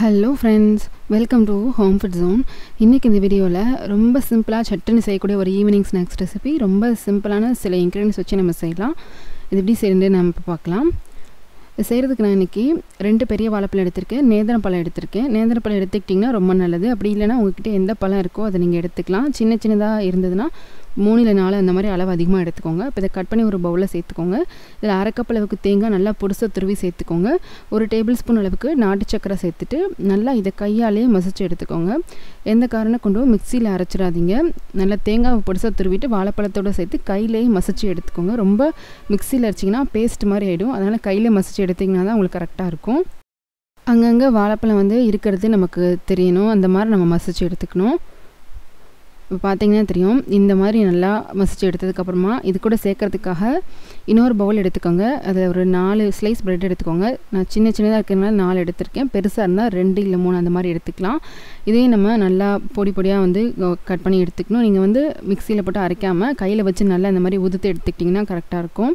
hello friends welcome to home food zone இன்றைக்கி இந்த வீடியோவில் ரொம்ப சிம்பிளாக சட்டுன்னு செய்யக்கூடிய ஒரு ஈவினிங் ஸ்நாக்ஸ் ரெசிபி ரொம்ப சிம்பிளான சில இன்க்ரீடியன்ஸ் வச்சு நம்ம செய்யலாம் இது எப்படி செய்யறது நம்ம இப்போ பார்க்கலாம் இது செய்கிறதுக்கு நான் இன்றைக்கி ரெண்டு பெரிய வாழைப்பழம் எடுத்திருக்கேன் நேந்திரம் பழம் எடுத்திருக்கேன் நேந்திரம் பழம் எடுத்துக்கிட்டிங்கன்னா ரொம்ப நல்லது அப்படி இல்லைனா உங்ககிட்ட எந்த பழம் இருக்கோ அதை நீங்கள் எடுத்துக்கலாம் சின்ன சின்னதாக இருந்ததுன்னா மூணு இல்லை நாலு அந்த மாதிரி அளவு அதிகமாக எடுத்துக்கோங்க இப்போ இதை கட் பண்ணி ஒரு பவுலில் சேர்த்துக்கோங்க இதில் அரைக்கப் அளவுக்கு தேங்காய் நல்லா பொடிசை துருவி சேர்த்துக்கோங்க ஒரு டேபிள் ஸ்பூன் அளவுக்கு நாட்டு சக்கரை சேர்த்துட்டு நல்லா இதை கையாலேயே மசிச்சு எடுத்துக்கோங்க எந்த காரணம் கொண்டு மிக்சியில் அரைச்சிடாதீங்க நல்லா தேங்காவை பொடிசாக துருவிட்டு வாழைப்பழத்தோடு சேர்த்து கையிலேயே மசிச்சு எடுத்துக்கோங்க ரொம்ப மிக்சியில் அரைச்சிங்கன்னா பேஸ்ட் மாதிரி ஆகிடும் அதனால் கையில் மசிச்சு எடுத்திங்கன்னா தான் உங்களுக்கு கரெக்டாக இருக்கும் அங்கங்கே வாழைப்பழம் வந்து இருக்கிறது நமக்கு தெரியணும் அந்த மாதிரி நம்ம மசிச்சு எடுத்துக்கணும் இப்போ பார்த்தீங்கன்னா தெரியும் இந்த மாதிரி நல்லா மசிச்சு எடுத்ததுக்கப்புறமா இது கூட சேர்க்கறதுக்காக இன்னொரு பவுல் எடுத்துக்கோங்க அதில் ஒரு நாலு ஸ்லைஸ் ப்ரெட் எடுத்துக்கோங்க நான் சின்ன சின்னதாக இருக்கிறதுனால நாலு எடுத்திருக்கேன் பெருசாக இருந்தால் ரெண்டு இல்லை மூணு அந்த மாதிரி எடுத்துக்கலாம் இதையும் நம்ம நல்லா பொடி பொடியாக வந்து கட் பண்ணி எடுத்துக்கணும் நீங்கள் வந்து மிக்சியில் போட்டு அரைக்காமல் கையில் வச்சு நல்லா இந்த மாதிரி உதுத்து எடுத்துக்கிட்டிங்கன்னா கரெக்டாக இருக்கும்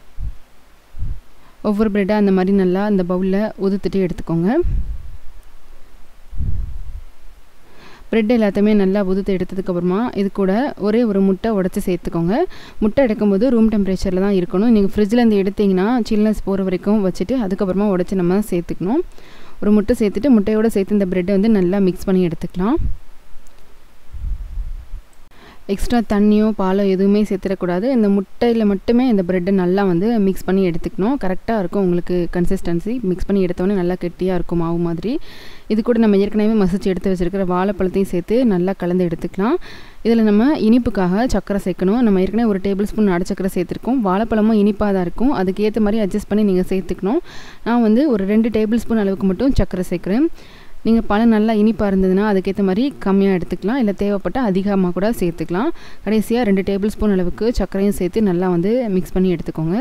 ஒவ்வொரு ப்ரெட்டாக அந்த மாதிரி நல்லா அந்த பவுலில் உதுத்துட்டு எடுத்துக்கோங்க ப்ரெட் எல்லாத்தையுமே நல்லா உதுத்து எடுத்ததுக்கப்புறமா இது கூட ஒரே ஒரு முட்டை உடச்சி சேர்த்துக்கோங்க முட்டை எடுக்கும்போது ரூம் டெம்பரேச்சரில் தான் இருக்கணும் நீங்கள் ஃப்ரிட்ஜிலேருந்து எடுத்திங்கன்னா சில்னஸ் போகிற வரைக்கும் வச்சுட்டு அதுக்கப்புறமா உடச்சி நம்ம சேர்த்துக்கணும் ஒரு முட்டை சேர்த்துட்டு முட்டையோடு சேர்த்து இந்த ப்ரெட்டை வந்து நல்லா மிக்ஸ் பண்ணி எடுத்துக்கலாம் எக்ஸ்ட்ரா தண்ணியோ பாலோ எதுவுமே சேர்த்துடக்கூடாது இந்த முட்டையில் மட்டுமே இந்த ப்ரெட்டை நல்லா வந்து மிக்ஸ் பண்ணி எடுத்துக்கணும் கரெக்டாக இருக்கும் உங்களுக்கு கன்சிஸ்டன்சி மிக்ஸ் பண்ணி எடுத்தோடனே நல்லா கெட்டியாக இருக்கும் மாவு மாதிரி இது கூட நம்ம ஏற்கனவே மசிச்சு எடுத்து வச்சுருக்கிற வாழைப்பழத்தையும் சேர்த்து நல்லா கலந்து எடுத்துக்கலாம் இதில் நம்ம இனிப்புக்காக சக்கரை சேர்க்கணும் நம்ம ஏற்கனவே ஒரு டேபிள் ஸ்பூன் அடச்சக்கரை சேர்த்துருக்கோம் வாழைப்பழமும் இனிப்பாக தான் இருக்கும் அதுக்கு ஏற்ற மாதிரி அட்ஜஸ்ட் பண்ணி நீங்கள் சேர்த்துக்கணும் நான் வந்து ஒரு ரெண்டு டேபிள் ஸ்பூன் அளவுக்கு மட்டும் சக்கரை சேர்க்குறேன் நீங்கள் பழம் நல்லா இனிப்பாக இருந்ததுன்னா அதுக்கேற்ற மாதிரி கம்மியாக எடுத்துக்கலாம் இல்லை தேவைப்பட்டால் அதிகமாக கூட சேர்த்துக்கலாம் கடைசியாக ரெண்டு டேபிள் ஸ்பூன் அளவுக்கு சர்க்கரையும் சேர்த்து நல்லா வந்து மிக்ஸ் பண்ணி எடுத்துக்கோங்க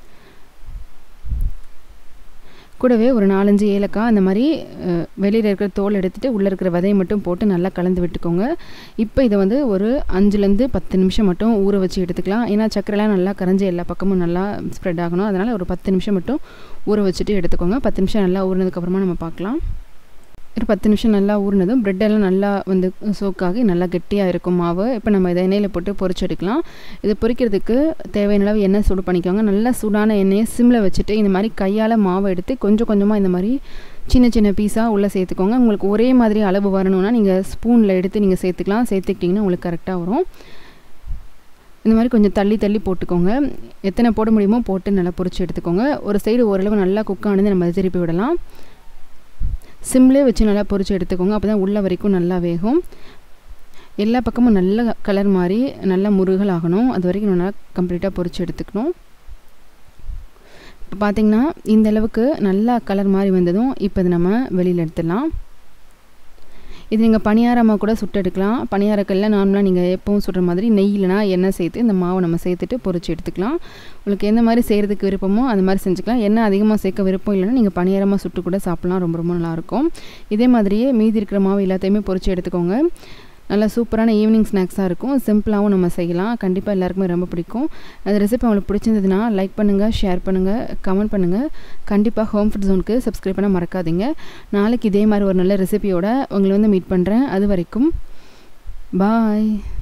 கூடவே ஒரு நாலஞ்சு ஏலக்காய் அந்த மாதிரி வெளியில் இருக்கிற தோல் எடுத்துகிட்டு உள்ளே இருக்கிற விதையை மட்டும் போட்டு நல்லா கலந்து விட்டுக்கோங்க இப்போ இதை வந்து ஒரு அஞ்சுலேருந்து பத்து நிமிஷம் மட்டும் ஊற வச்சு எடுத்துக்கலாம் ஏன்னா சக்கரைலாம் நல்லா கரைஞ்சி எல்லா பக்கமும் நல்லா ஸ்ப்ரெட் ஆகணும் அதனால் ஒரு பத்து நிமிஷம் மட்டும் ஊற வச்சுட்டு எடுத்துக்கோங்க பத்து நிமிஷம் நல்லா ஊறினதுக்கப்புறமா நம்ம பார்க்கலாம் ஒரு பத்து நிமிஷம் நல்லா ஊறினதும் ப்ரெட்டெல்லாம் நல்லா வந்து சோக்காகி நல்லா கெட்டியாக இருக்கும் மாவு இப்போ நம்ம இதை எண்ணெயில் போட்டு பொரிச்சு எடுக்கலாம் இது பொரிக்கிறதுக்கு தேவையான அளவு எண்ணெய் சூடு பண்ணிக்கோங்க நல்லா சூடான எண்ணெயை சிம்மில் வச்சுட்டு இந்த மாதிரி கையால் மாவை எடுத்து கொஞ்சம் கொஞ்சமாக இந்த மாதிரி சின்ன சின்ன பீஸாக உள்ளே சேர்த்துக்கோங்க உங்களுக்கு ஒரே மாதிரி அளவு வரணும்னா நீங்கள் ஸ்பூனில் எடுத்து நீங்கள் சேர்த்துக்கலாம் சேர்த்துக்கிட்டிங்கன்னா உங்களுக்கு கரெக்டாக வரும் இந்த மாதிரி கொஞ்சம் தள்ளி தள்ளி போட்டுக்கோங்க எத்தனை போட முடியுமோ போட்டு நல்லா பொரிச்சு எடுத்துக்கோங்க ஒரு சைடு ஓரளவு நல்லா குக் ஆனது நம்ம திருப்பி விடலாம் சிம்லேயே வச்சு நல்லா பொரிச்சு எடுத்துக்கோங்க அப்போ தான் உள்ள வரைக்கும் நல்லா வேகும் எல்லா பக்கமும் நல்ல கலர் மாதிரி நல்லா முருகல் ஆகணும் அது வரைக்கும் நல்லா கம்ப்ளீட்டாக பொரிச்சு எடுத்துக்கணும் இப்போ பார்த்திங்கன்னா இந்த அளவுக்கு நல்லா கலர் மாதிரி வந்ததும் இப்போ இது நம்ம வெளியில் எடுத்துடலாம் இது நீங்கள் பணியாரமாக கூட சுட்டு எடுக்கலாம் பணியாரக்கல்ல நார்மலாக நீங்கள் எப்பவும் சுடுற மாதிரி நெய் இல்லைனா எண்ணெய் சேர்த்து இந்த மாவை நம்ம சேர்த்துட்டு பொரிச்சு எடுத்துக்கலாம் உங்களுக்கு எந்த மாதிரி செய்கிறதுக்கு விருப்பமோ அந்த மாதிரி செஞ்சுக்கலாம் எண்ணெய் அதிகமாக சேர்க்க விருப்பம் இல்லைன்னா நீங்கள் பணியாரமாக சுட்டு கூட சாப்பிட்லாம் ரொம்ப ரொம்ப நல்லாயிருக்கும் இதே மாதிரியே மீதி இருக்கிற மாவு எல்லாத்தையுமே பொரிச்சு எடுத்துக்கோங்க நல்லா சூப்பரான ஈவினிங் ஸ்நாக்ஸாக இருக்கும் சிம்பிளாகவும் நம்ம செய்யலாம் கண்டிப்பாக எல்லாருக்குமே ரொம்ப பிடிக்கும் அந்த ரெசிபி உங்களுக்கு பிடிச்சிருந்ததுன்னா லைக் பண்ணுங்கள் ஷேர் பண்ணுங்கள் கமெண்ட் பண்ணுங்கள் கண்டிப்பாக ஹோம் ஃபுட் ஜோனுக்கு சப்ஸ்கிரைப் பண்ண மறக்காதீங்க நாளைக்கு இதே மாதிரி ஒரு நல்ல ரெசிபியோட உங்களை வந்து மீட் பண்ணுறேன் அது வரைக்கும் பாய்